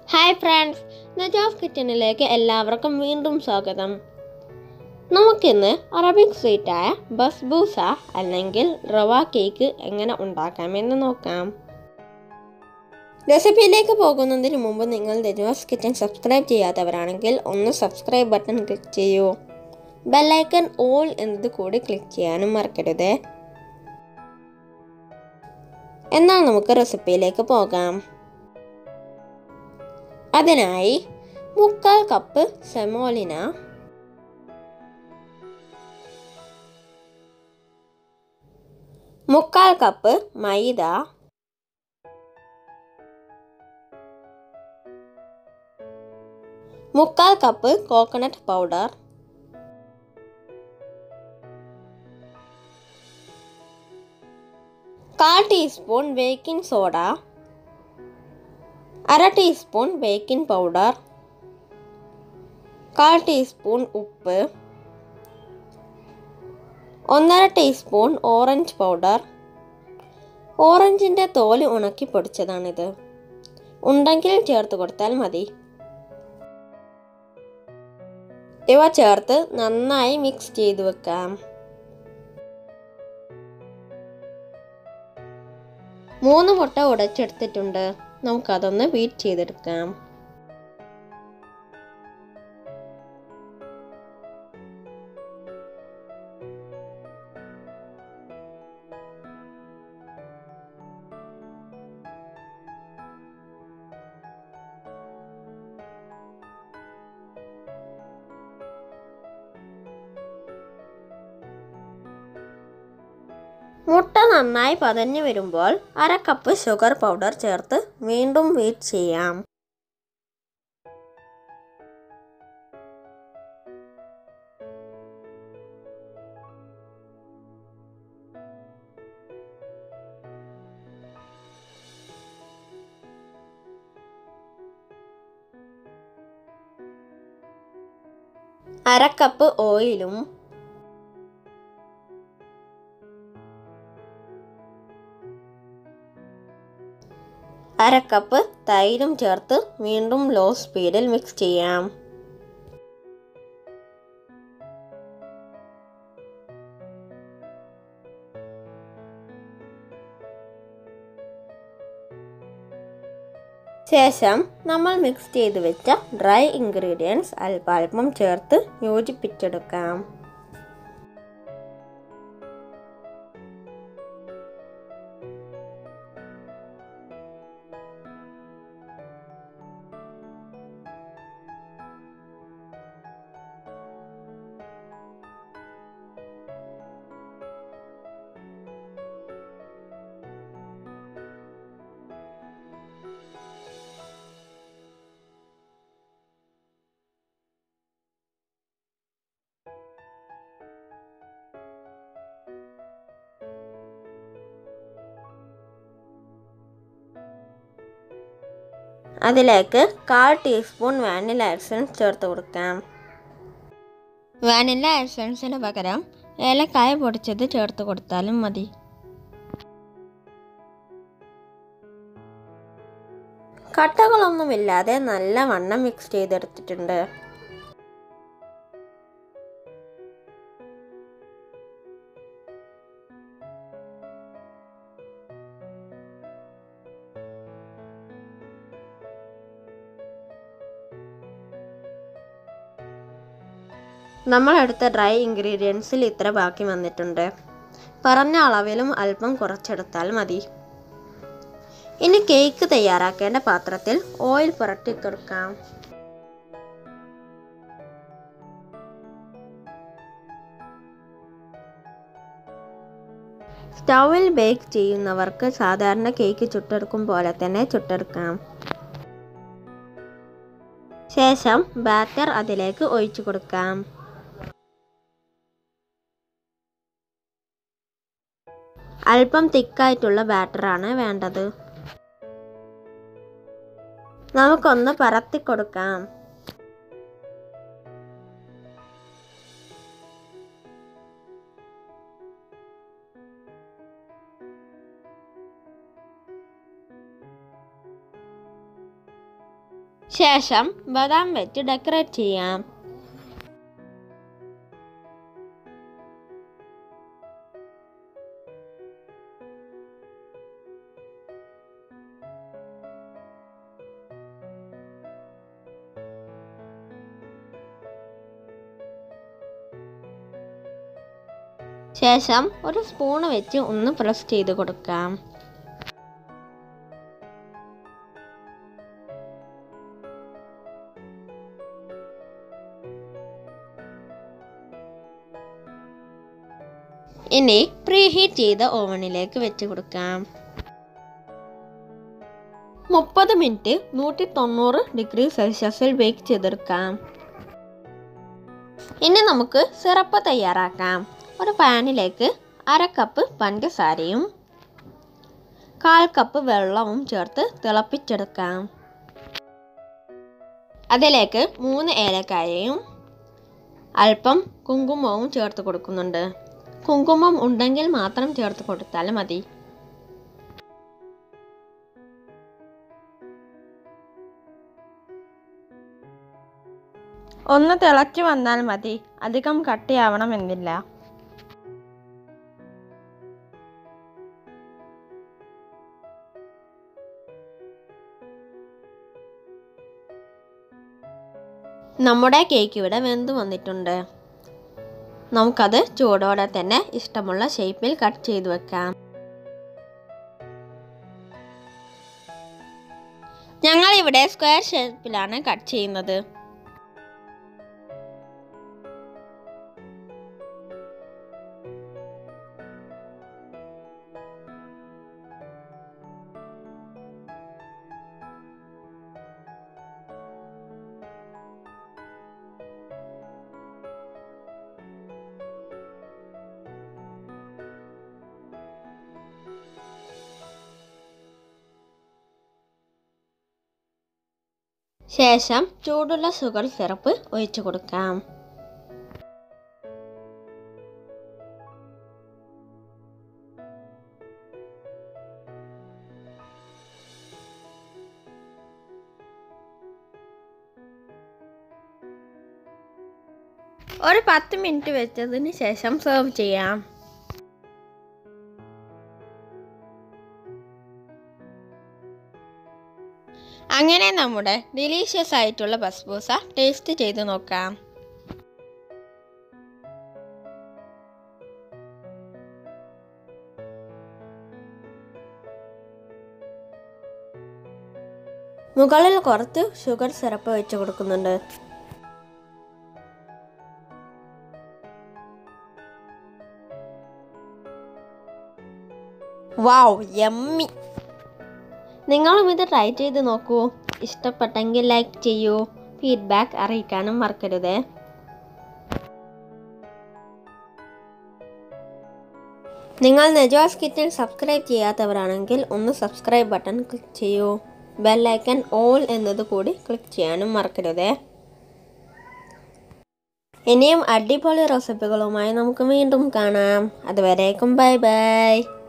hi friends Najaf കിച്ചണിലേക്ക് എല്ലാവർക്കും വീണ്ടും സ്വാഗതം നമുക്കിന്ന് അറബിക് സ്വീറ്റായ ബസ്ബൂസ അല്ലെങ്കിൽ റവ കേക്ക് എങ്ങനെ ഉണ്ടാക്കാമെന്ന് നോക്കാം റെസിപ്പിയിലേക്ക് പോകുന്നതിന് മുമ്പ് നിങ്ങൾ നജാഫ് കിച്ചൺ സബ്സ്ക്രൈബ് ചെയ്യാത്തവരാണെങ്കിൽ ഒന്ന് സബ്സ്ക്രൈബ് ബട്ടൺ ക്ലിക്ക് ചെയ്യൂ ബെല്ലൈക്കൺ ഓൾ എന്നത് കൂടി ക്ലിക്ക് ചെയ്യാനും മറക്കരുത് എന്നാൽ നമുക്ക് റെസിപ്പിയിലേക്ക് പോകാം അതിനായി മുക്കാൽ കപ്പ് സെമോലിന മുക്കാൽ കപ്പ് മൈദ മുക്കാൽ കപ്പ് കോക്കനട്ട് പൗഡർ കാൽ ടീസ്പൂൺ ബേക്കിംഗ് സോഡ അര ടീസ്പൂൺ ബേക്കിംഗ് പൗഡർ കാൽ ടീസ്പൂൺ ഉപ്പ് ഒന്നര ടീസ്പൂൺ ഓറഞ്ച് പൗഡർ ഓറഞ്ചിൻ്റെ തോല് ഉണക്കി പൊടിച്ചതാണിത് ഉണ്ടെങ്കിൽ ചേർത്ത് കൊടുത്താൽ മതി ഇവ ചേർത്ത് നന്നായി മിക്സ് ചെയ്ത് വെക്കാം മൂന്ന് മുട്ട ഉടച്ചെടുത്തിട്ടുണ്ട് നമുക്കതൊന്ന് ബീറ്റ് ചെയ്തെടുക്കാം മുട്ട നന്നായി പതഞ്ഞു വരുമ്പോൾ അര കപ്പ് ഷുഗർ പൗഡർ ചേർത്ത് വീണ്ടും ബീറ്റ് ചെയ്യാം അര കപ്പ് ഓയിലും അര കപ്പ് തൈരും ചേർത്ത് വീണ്ടും ലോ സ്പീഡിൽ മിക്സ് ചെയ്യാം ശേഷം നമ്മൾ മിക്സ് ചെയ്ത് വെച്ച ഡ്രൈ ഇൻഗ്രീഡിയൻസ് അല്പാൽപ്പം ചേർത്ത് യോജിപ്പിച്ചെടുക്കാം അതിലേക്ക് കാൽ ടീസ്പൂൺ വാനില എസൻസ് ചേർത്ത് കൊടുക്കാം വാനില എസൻസിന് പകരം ഏലക്കായ പൊടിച്ചത് ചേർത്ത് കൊടുത്താലും മതി കട്ടകളൊന്നുമില്ലാതെ നല്ല വണ്ണം മിക്സ് ചെയ്തെടുത്തിട്ടുണ്ട് നമ്മൾ എടുത്ത ഡ്രൈ ഇൻഗ്രീഡിയൻസിൽ ഇത്ര ബാക്കി വന്നിട്ടുണ്ട് പറഞ്ഞ അളവിലും അല്പം കുറച്ചെടുത്താൽ മതി ഇനി കേക്ക് തയ്യാറാക്കേണ്ട പാത്രത്തിൽ ഓയിൽ പുരട്ടി കൊടുക്കാം സ്റ്റൗവിൽ ബേക്ക് ചെയ്യുന്നവർക്ക് സാധാരണ കേക്ക് ചുട്ടെടുക്കും പോലെ തന്നെ ചുട്ടെടുക്കാം ശേഷം ബാറ്റർ അതിലേക്ക് ഒഴിച്ചു കൊടുക്കാം അല്പം തിക്കായിട്ടുള്ള ബാറ്ററാണ് വേണ്ടത് നമുക്കൊന്ന് പരത്തി കൊടുക്കാം ശേഷം ബദാം വെച്ച് ഡെക്കറേറ്റ് ചെയ്യാം ശേഷം ഒരു സ്പൂണ് വെച്ച് ഒന്ന് പ്രസ് ചെയ്ത് കൊടുക്കാം ഇനി പ്രീഹീറ്റ് ചെയ്ത ഓവനിലേക്ക് വെച്ച് കൊടുക്കാം മുപ്പത് മിനിറ്റ് നൂറ്റി തൊണ്ണൂറ് ഡിഗ്രി സെൽഷ്യസിൽ ബേക്ക് ചെയ്തെടുക്കാം ഇനി നമുക്ക് സിറപ്പ് തയ്യാറാക്കാം ഒരു പാനിലേക്ക് അര കപ്പ് പഞ്ചസാരയും കാൽ കപ്പ് വെള്ളവും ചേർത്ത് തിളപ്പിച്ചെടുക്കാം അതിലേക്ക് മൂന്ന് ഏലക്കായയും അല്പം കുങ്കുമവും ചേർത്ത് കൊടുക്കുന്നുണ്ട് കുങ്കുമം ഉണ്ടെങ്കിൽ മാത്രം ചേർത്ത് കൊടുത്താൽ മതി ഒന്ന് തിളച്ചു വന്നാൽ മതി അധികം കട്ടിയാവണമെന്നില്ല നമ്മുടെ കേക്ക് ഇവിടെ വെന്ത് വന്നിട്ടുണ്ട് നമുക്കത് ചൂടോടെ തന്നെ ഇഷ്ടമുള്ള ഷേപ്പിൽ കട്ട് ചെയ്ത് വെക്കാം ഞങ്ങൾ ഇവിടെ സ്ക്വയർ ഷേപ്പിലാണ് കട്ട് ചെയ്യുന്നത് ശേഷം ചൂടുള്ള ഷുഗർ സിറപ്പ് ഒഴിച്ചു കൊടുക്കാം ഒരു പത്ത് മിനിറ്റ് വെച്ചതിന് ശേഷം സെർവ് ചെയ്യാം അങ്ങനെ നമ്മുടെ ഡിലീഷ്യസ് ആയിട്ടുള്ള ബസ്ബൂസ ടേസ്റ്റ് ചെയ്ത് നോക്കാം മുകളിൽ കുറച്ച് ഷുഗർ സിറപ്പ് വെച്ച് കൊടുക്കുന്നുണ്ട് വാവ് യമ്മി നിങ്ങളും ഇത് ട്രൈ ചെയ്ത് നോക്കൂ ഇഷ്ടപ്പെട്ടെങ്കിൽ ലൈക്ക് ചെയ്യൂ ഫീഡ്ബാക്ക് അറിയിക്കാനും മറക്കരുത് നിങ്ങൾ നെജോസ് കിച്ചൺ സബ്സ്ക്രൈബ് ചെയ്യാത്തവരാണെങ്കിൽ ഒന്ന് സബ്സ്ക്രൈബ് ബട്ടൺ ക്ലിക്ക് ചെയ്യൂ ബെല്ലൈക്കൺ ഓൾ എന്നത് കൂടി ക്ലിക്ക് ചെയ്യാനും മറക്കരുത് ഇനിയും അടിപൊളി റെസിപ്പികളുമായി നമുക്ക് വീണ്ടും കാണാം അതുവരേക്കും ബൈ ബൈ